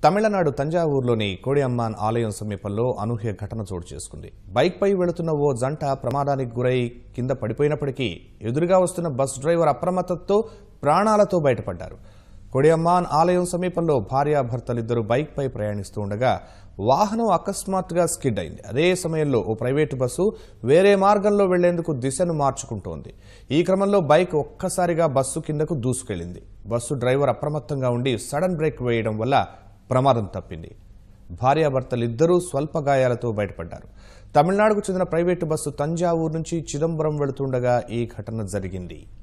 తమిళనాడు తంజావూరులోని కోడియమ్మాన్ ఆలయం సమీపంలో అనూహ్య ఘటన చోటు చేసుకుంది బైక్పై వెళుతున్న ఓ జంట ప్రమాదానికి గురై కింద పడిపోయినప్పటికీ ఎదురుగా వస్తున్న బస్ డ్రైవర్ అప్రమత్తతో ప్రాణాలతో బయటపడ్డారు కొడియమ్మాన్ ఆలయం సమీపంలో భార్యాభర్తలిద్దరూ బైక్పై ప్రయాణిస్తూ ఉండగా వాహనం అకస్మాత్తుగా స్కిడ్ అయింది అదే సమయంలో ఓ ప్రైవేటు బస్సు వేరే మార్గంలో వెళ్లేందుకు దిశను మార్చుకుంటోంది ఈ క్రమంలో బైక్ ఒక్కసారిగా బస్సు కిందకు దూసుకెళ్లింది బస్సు డ్రైవర్ అప్రమత్తంగా ఉండి సడన్ బ్రేక్ వేయడం వల్ల ప్రమాదం తప్పింది భార్యాభర్తలిద్దరూ స్వల్ప గాయాలతో బయటపడ్డారు తమిళనాడుకు చెందిన ప్రైవేటు బస్సు తంజావూరు నుంచి చిదంబరం వెళుతుండగా ఈ ఘటన జరిగింది